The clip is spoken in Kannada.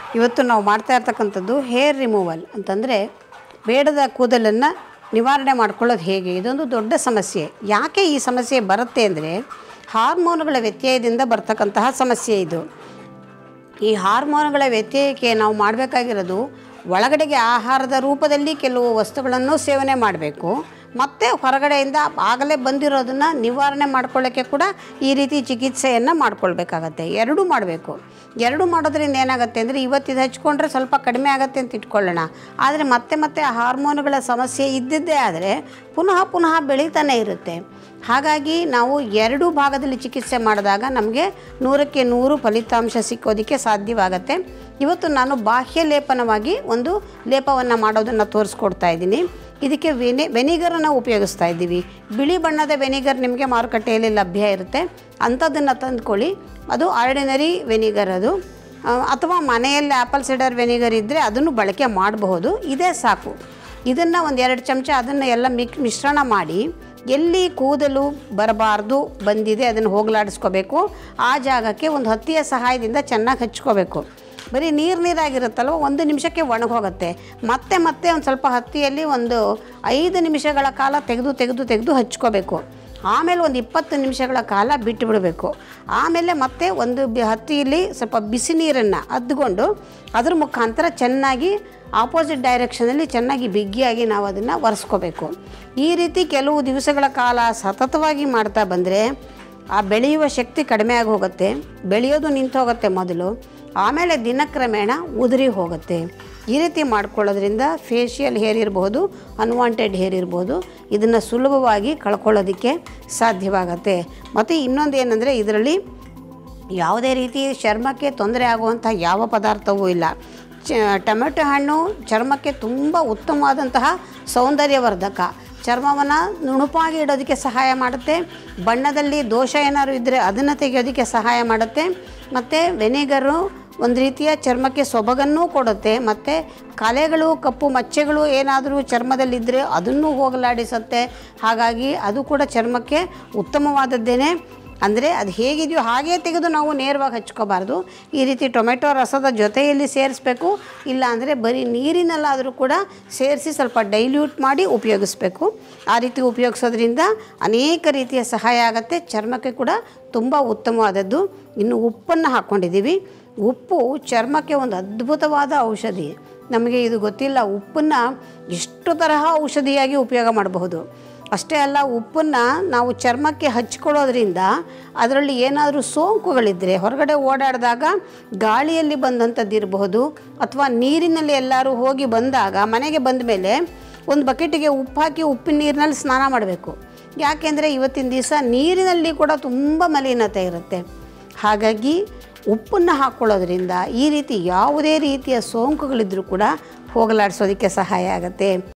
ಇವತ್ತು ನಾವು ಮಾಡ್ತಾ ಇರ್ತಕ್ಕಂಥದ್ದು ಹೇರ್ ರಿಮೂವಲ್ ಅಂತಂದರೆ ಬೇಡದ ಕೂದಲನ್ನು ನಿವಾರಣೆ ಮಾಡ್ಕೊಳ್ಳೋದು ಹೇಗೆ ಇದೊಂದು ದೊಡ್ಡ ಸಮಸ್ಯೆ ಯಾಕೆ ಈ ಸಮಸ್ಯೆ ಬರುತ್ತೆ ಅಂದರೆ ಹಾರ್ಮೋನುಗಳ ವ್ಯತ್ಯಯದಿಂದ ಬರ್ತಕ್ಕಂತಹ ಸಮಸ್ಯೆ ಇದು ಈ ಹಾರ್ಮೋನುಗಳ ವ್ಯತ್ಯಯಕ್ಕೆ ನಾವು ಮಾಡಬೇಕಾಗಿರೋದು ಒಳಗಡೆಗೆ ಆಹಾರದ ರೂಪದಲ್ಲಿ ಕೆಲವು ವಸ್ತುಗಳನ್ನು ಸೇವನೆ ಮಾಡಬೇಕು ಮತ್ತು ಹೊರಗಡೆಯಿಂದ ಆಗಲೇ ಬಂದಿರೋದನ್ನು ನಿವಾರಣೆ ಮಾಡ್ಕೊಳ್ಳೋಕ್ಕೆ ಕೂಡ ಈ ರೀತಿ ಚಿಕಿತ್ಸೆಯನ್ನು ಮಾಡ್ಕೊಳ್ಬೇಕಾಗತ್ತೆ ಎರಡೂ ಮಾಡಬೇಕು ಎರಡೂ ಮಾಡೋದ್ರಿಂದ ಏನಾಗುತ್ತೆ ಅಂದರೆ ಇವತ್ತು ಇದು ಹಚ್ಕೊಂಡ್ರೆ ಸ್ವಲ್ಪ ಕಡಿಮೆ ಆಗುತ್ತೆ ಅಂತ ಇಟ್ಕೊಳ್ಳೋಣ ಆದರೆ ಮತ್ತೆ ಮತ್ತೆ ಆ ಹಾರ್ಮೋನುಗಳ ಸಮಸ್ಯೆ ಇದ್ದಿದ್ದೇ ಆದರೆ ಪುನಃ ಪುನಃ ಬೆಳೀತಾನೆ ಇರುತ್ತೆ ಹಾಗಾಗಿ ನಾವು ಎರಡೂ ಭಾಗದಲ್ಲಿ ಚಿಕಿತ್ಸೆ ಮಾಡಿದಾಗ ನಮಗೆ ನೂರಕ್ಕೆ ನೂರು ಫಲಿತಾಂಶ ಸಿಕ್ಕೋದಕ್ಕೆ ಸಾಧ್ಯವಾಗತ್ತೆ ಇವತ್ತು ನಾನು ಬಾಹ್ಯ ಲೇಪನವಾಗಿ ಒಂದು ಲೇಪವನ್ನು ಮಾಡೋದನ್ನು ತೋರಿಸ್ಕೊಡ್ತಾ ಇದ್ದೀನಿ ಇದಕ್ಕೆ ವೆನಿ ವೆನಿಗರನ್ನು ಉಪಯೋಗಿಸ್ತಾ ಇದ್ದೀವಿ ಬಿಳಿ ಬಣ್ಣದ ವೆನಿಗರ್ ನಿಮಗೆ ಮಾರುಕಟ್ಟೆಯಲ್ಲಿ ಲಭ್ಯ ಇರುತ್ತೆ ಅಂಥದ್ದನ್ನು ತಂದ್ಕೊಳ್ಳಿ ಅದು ಆರ್ಡಿನರಿ ವೆನಿಗರ್ ಅದು ಆ, ಅಥವಾ ಮನೆಯಲ್ಲಿ ಆ್ಯಪಲ್ ಸಿಡರ್ ವೆನಿಗರ್ ಇದ್ದರೆ ಅದನ್ನು ಬಳಕೆ ಮಾಡಬಹುದು ಇದೇ ಸಾಕು ಇದನ್ನು ಒಂದು ಎರಡು ಚಮಚ ಅದನ್ನು ಎಲ್ಲ ಮಿಕ್ ಮಿಶ್ರಣ ಮಾಡಿ ಎಲ್ಲಿ ಕೂದಲು ಬರಬಾರ್ದು ಬಂದಿದೆ ಅದನ್ನು ಹೋಗಲಾಡಿಸ್ಕೋಬೇಕು ಆ ಜಾಗಕ್ಕೆ ಒಂದು ಹತ್ತಿಯ ಸಹಾಯದಿಂದ ಚೆನ್ನಾಗಿ ಹಚ್ಕೋಬೇಕು ಬರೀ ನೀರು ನೀರಾಗಿರುತ್ತಲ್ವ ಒಂದು ನಿಮಿಷಕ್ಕೆ ಒಣಗೋಗುತ್ತೆ ಮತ್ತೆ ಮತ್ತೆ ಒಂದು ಸ್ವಲ್ಪ ಹತ್ತಿಯಲ್ಲಿ ಒಂದು ಐದು ನಿಮಿಷಗಳ ಕಾಲ ತೆಗೆದು ತೆಗೆದು ತೆಗೆದು ಹಚ್ಕೋಬೇಕು ಆಮೇಲೆ ಒಂದು ಇಪ್ಪತ್ತು ನಿಮಿಷಗಳ ಕಾಲ ಬಿಟ್ಟು ಬಿಡಬೇಕು ಆಮೇಲೆ ಮತ್ತೆ ಒಂದು ಬಿ ಹತ್ತಿಯಲ್ಲಿ ಸ್ವಲ್ಪ ಬಿಸಿ ನೀರನ್ನು ಅದ್ದುಕೊಂಡು ಅದ್ರ ಮುಖಾಂತರ ಚೆನ್ನಾಗಿ ಆಪೋಸಿಟ್ ಡೈರೆಕ್ಷನಲ್ಲಿ ಚೆನ್ನಾಗಿ ಬಿಗಿಯಾಗಿ ನಾವು ಅದನ್ನು ಒರೆಸ್ಕೋಬೇಕು ಈ ರೀತಿ ಕೆಲವು ದಿವಸಗಳ ಕಾಲ ಸತತವಾಗಿ ಮಾಡ್ತಾ ಬಂದರೆ ಆ ಬೆಳೆಯುವ ಶಕ್ತಿ ಕಡಿಮೆ ಆಗಿ ಹೋಗುತ್ತೆ ಬೆಳೆಯೋದು ನಿಂತು ಹೋಗುತ್ತೆ ಮೊದಲು ಆಮೇಲೆ ದಿನಕ್ರಮೇಣ ಉದುರಿ ಹೋಗುತ್ತೆ ಈ ರೀತಿ ಮಾಡ್ಕೊಳ್ಳೋದ್ರಿಂದ ಫೇಶಿಯಲ್ ಹೇರ್ ಇರ್ಬೋದು ಅನ್ವಾಂಟೆಡ್ ಹೇರ್ ಇರ್ಬೋದು ಇದನ್ನು ಸುಲಭವಾಗಿ ಕಳ್ಕೊಳ್ಳೋದಕ್ಕೆ ಸಾಧ್ಯವಾಗತ್ತೆ ಮತ್ತು ಇನ್ನೊಂದು ಏನಂದರೆ ಇದರಲ್ಲಿ ಯಾವುದೇ ರೀತಿ ಚರ್ಮಕ್ಕೆ ತೊಂದರೆ ಆಗುವಂಥ ಯಾವ ಪದಾರ್ಥವೂ ಇಲ್ಲ ಚ ಟೊಮೆಟೊ ಹಣ್ಣು ಚರ್ಮಕ್ಕೆ ತುಂಬ ಉತ್ತಮವಾದಂತಹ ಸೌಂದರ್ಯವರ್ಧಕ ಚರ್ಮವನ್ನು ನುಣುಪಾಗಿ ಇಡೋದಕ್ಕೆ ಸಹಾಯ ಮಾಡುತ್ತೆ ಬಣ್ಣದಲ್ಲಿ ದೋಷ ಏನಾದ್ರು ಇದ್ದರೆ ಅದನ್ನು ತೆಗೆಯೋದಕ್ಕೆ ಸಹಾಯ ಮಾಡುತ್ತೆ ಮತ್ತು ವೆನಿಗರು ಒಂದು ರೀತಿಯ ಚರ್ಮಕ್ಕೆ ಸೊಬಗನ್ನೂ ಕೊಡುತ್ತೆ ಮತ್ತು ಕಲೆಗಳು ಕಪ್ಪು ಮಚ್ಚೆಗಳು ಏನಾದರೂ ಚರ್ಮದಲ್ಲಿದ್ದರೆ ಅದನ್ನು ಹೋಗಲಾಡಿಸುತ್ತೆ ಹಾಗಾಗಿ ಅದು ಕೂಡ ಚರ್ಮಕ್ಕೆ ಉತ್ತಮವಾದದ್ದೇನೆ ಅಂದರೆ ಅದು ಹೇಗಿದೆಯೋ ಹಾಗೇ ತೆಗೆದು ನಾವು ನೇರವಾಗಿ ಹಚ್ಕೋಬಾರ್ದು ಈ ರೀತಿ ಟೊಮೆಟೊ ರಸದ ಜೊತೆಯಲ್ಲಿ ಸೇರಿಸ್ಬೇಕು ಇಲ್ಲ ಅಂದರೆ ಬರೀ ನೀರಿನಲ್ಲಾದರೂ ಕೂಡ ಸೇರಿಸಿ ಸ್ವಲ್ಪ ಡೈಲ್ಯೂಟ್ ಮಾಡಿ ಉಪಯೋಗಿಸ್ಬೇಕು ಆ ರೀತಿ ಉಪಯೋಗಿಸೋದ್ರಿಂದ ಅನೇಕ ರೀತಿಯ ಸಹಾಯ ಆಗುತ್ತೆ ಚರ್ಮಕ್ಕೆ ಕೂಡ ತುಂಬ ಉತ್ತಮವಾದದ್ದು ಇನ್ನು ಉಪ್ಪನ್ನು ಹಾಕ್ಕೊಂಡಿದ್ದೀವಿ ಉಪ್ಪು ಚರ್ಮಕ್ಕೆ ಒಂದು ಅದ್ಭುತವಾದ ಔಷಧಿ ನಮಗೆ ಇದು ಗೊತ್ತಿಲ್ಲ ಉಪ್ಪನ್ನು ಎಷ್ಟು ತರಹ ಔಷಧಿಯಾಗಿ ಉಪಯೋಗ ಮಾಡಬಹುದು ಅಷ್ಟೇ ಅಲ್ಲ ಉಪ್ಪನ್ನು ನಾವು ಚರ್ಮಕ್ಕೆ ಹಚ್ಕೊಳ್ಳೋದ್ರಿಂದ ಅದರಲ್ಲಿ ಏನಾದರೂ ಸೋಂಕುಗಳಿದ್ದರೆ ಹೊರಗಡೆ ಓಡಾಡಿದಾಗ ಗಾಳಿಯಲ್ಲಿ ಬಂದಂಥದ್ದು ಇರಬಹುದು ಅಥವಾ ನೀರಿನಲ್ಲಿ ಎಲ್ಲರೂ ಹೋಗಿ ಬಂದಾಗ ಮನೆಗೆ ಬಂದ ಮೇಲೆ ಒಂದು ಬಕೆಟಿಗೆ ಉಪ್ಪು ಹಾಕಿ ಉಪ್ಪಿನ ನೀರಿನಲ್ಲಿ ಸ್ನಾನ ಮಾಡಬೇಕು ಯಾಕೆಂದರೆ ಇವತ್ತಿನ ದಿವಸ ನೀರಿನಲ್ಲಿ ಕೂಡ ತುಂಬ ಮಲಿನತೆ ಇರುತ್ತೆ ಹಾಗಾಗಿ ಉಪ್ಪನ್ನು ಹಾಕ್ಕೊಳ್ಳೋದ್ರಿಂದ ಈ ರೀತಿ ಯಾವುದೇ ರೀತಿಯ ಸೋಂಕುಗಳಿದ್ದರೂ ಕೂಡ ಹೋಗಲಾಡಿಸೋದಕ್ಕೆ ಸಹಾಯ ಆಗುತ್ತೆ